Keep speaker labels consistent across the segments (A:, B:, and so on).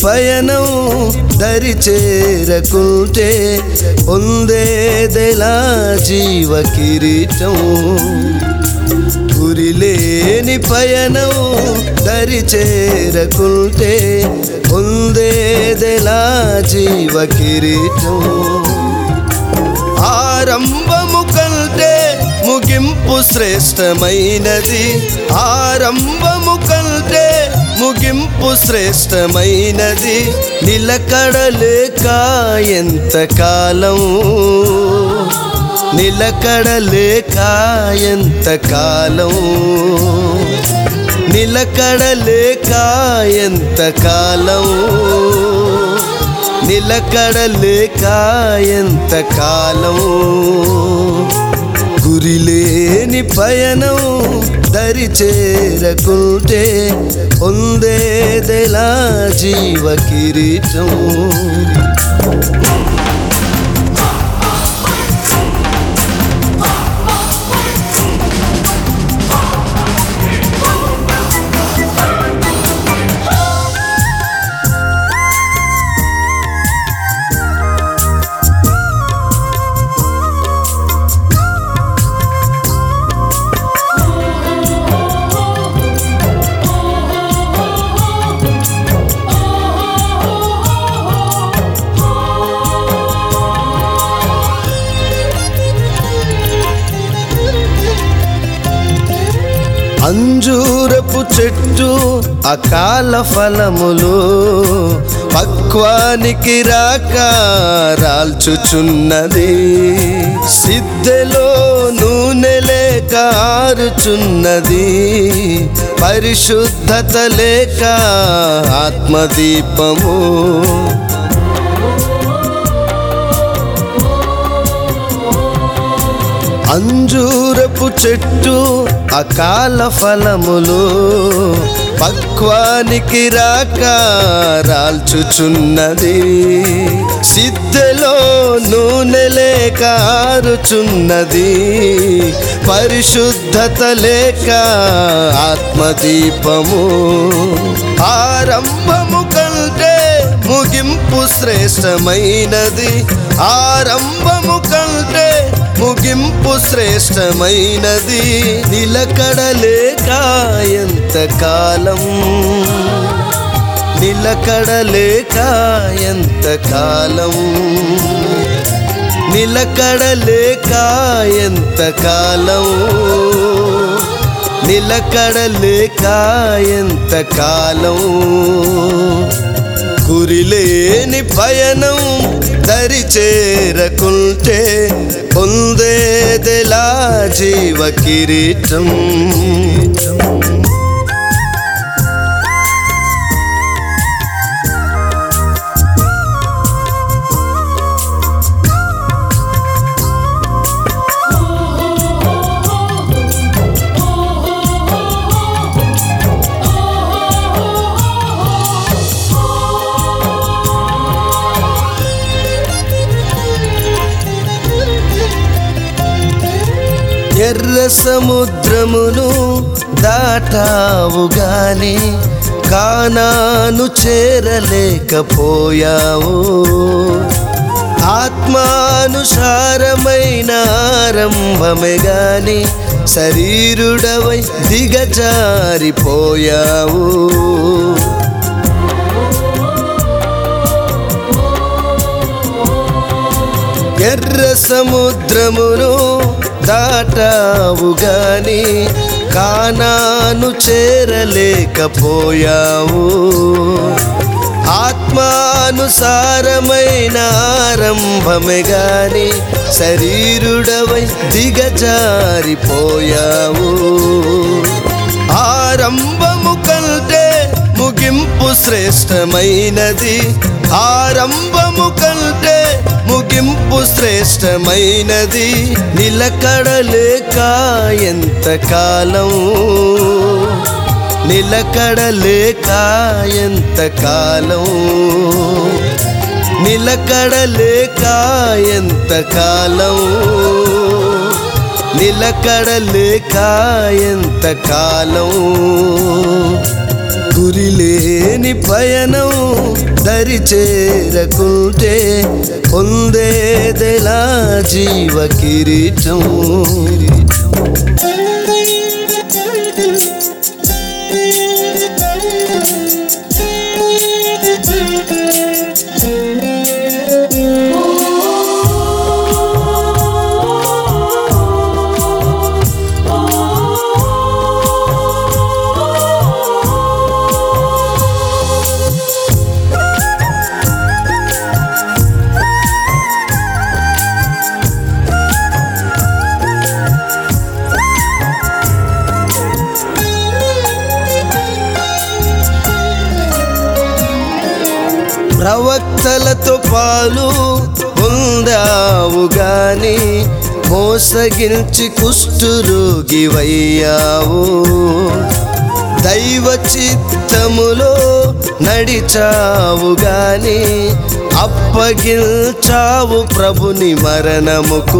A: పయనం దరి చేరకుంటే పొందేదెలా జీవ కిరీటం గురిలేని పయనం దరి చేరకుంటే పొందేదెలా జీవ కిరీటం ఆరంభము కంటే ముగింపు శ్రేష్టమైనది ఆరంభము కంటే ముగింపు శ్రేష్టమైనది నిలకడలేక ఎంత కాలం నిలకడలేక ఎంత కాలం నిలకడలేక ఎంత కాలం నిలకడలేక ఎంత కాలం గురిలేని పయనం దరి చేరకుంటే పొందేదెలా జీవ కిరీటం అంజూరపు చెట్టు అకాల ఫలములు పక్వానికి రాక రాల్చుచున్నది సిద్ధెలో నూనె లేక ఆరుచున్నది పరిశుద్ధత లేక ఆత్మదీపము అంజూరపు చెట్టు అకాల ఫలములు పక్వానికి రాక రాల్చుచున్నది సిద్ధలో నూనె లేక ఆరుచున్నది పరిశుద్ధత లేక ఆత్మదీపము ఆరంభము కంటే ముగింపు శ్రేష్టమైనది ఆరంభము కంటే ముగింపు శ్రేష్టమైనది నిలకడలేక ఎంత కాలం నిలకడలేక ఎంత కాలం నిలకడలేక ఎంత కాలం నిలకడలేక ఎంత కాలం గురిలేని పయనం దరి చేరకుంటే పొందేదెలా జీవ కిరీటం ఎర్ర సముద్రమును దాటావు గాని కానాను చేరలేకపోయావు ఆత్మానుసారమైన ఆరంభమే గాని శరీరుడవై దిగజారిపోయావు ఎర్ర సముద్రమును దాటావు గాని కానాను చేరలేకపోయావు ఆత్మానుసారమైన ఆరంభమే గాని శరీరుడవై దిగజారిపోయావు ఆరంభము కంటే ముగింపు శ్రేష్టమైనది ఆరంభము కంటే ముగింపు శ్రేష్టమైనది నిలకడలేక ఎంత కాలం నిలకడలేక ఎంత కాలం నిలకడలేక ఎంత కాలం నిలకడలేక ఎంత కాలం గురిలేని పయనం దరి చేరకుంటే పొందేదెలా జీవ కిరీటం ప్రవక్తలతో పాలు పొందావు గాని మోసగించి కుష్ఠురోగివయ్యావు దైవ చిత్తములో నడిచావు గాని అప్పగించావు ప్రభుని మరణముకు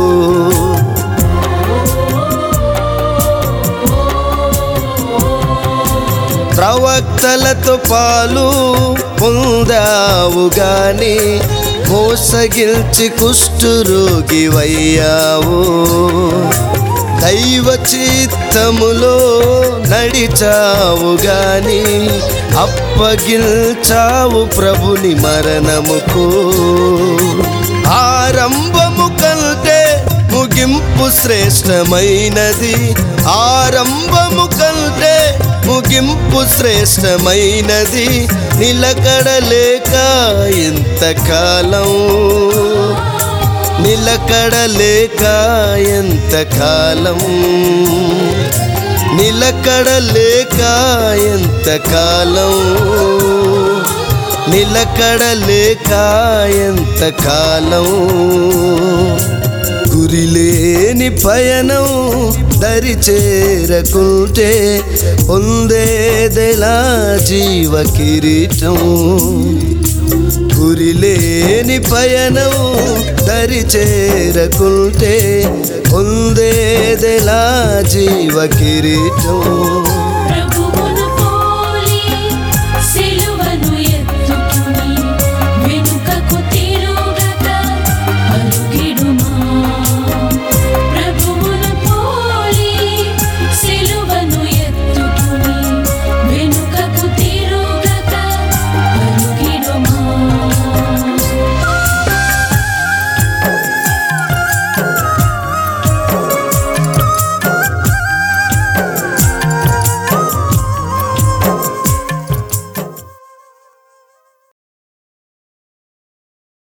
A: ప్రవక్తలతో పాలు పొందావు గాని మోసగిల్చి కుష్ఠురోగివయ్యావు దైవ చిత్తములో నడిచావు గాని అప్పగిల్చావు ప్రభుని మరణముకు ఆరంభము కంటే ముగింపు శ్రేష్టమైనది ఆరంభము కంటే ముగింపు శ్రేష్టమైనది నిలకడలేక ఎంతకాలం నిలకడలేక ఎంతకాలం నిలకడలేక ఎంతకాలం నిలకడలేక ఎంతకాలం గురిలేని పయనం దరి చేరకుంటే పొందేదెలా జీవ కిరీటం గురిలేని పయనం దరి చేరకుంటే పొందేదెలా జీవ కిరీటం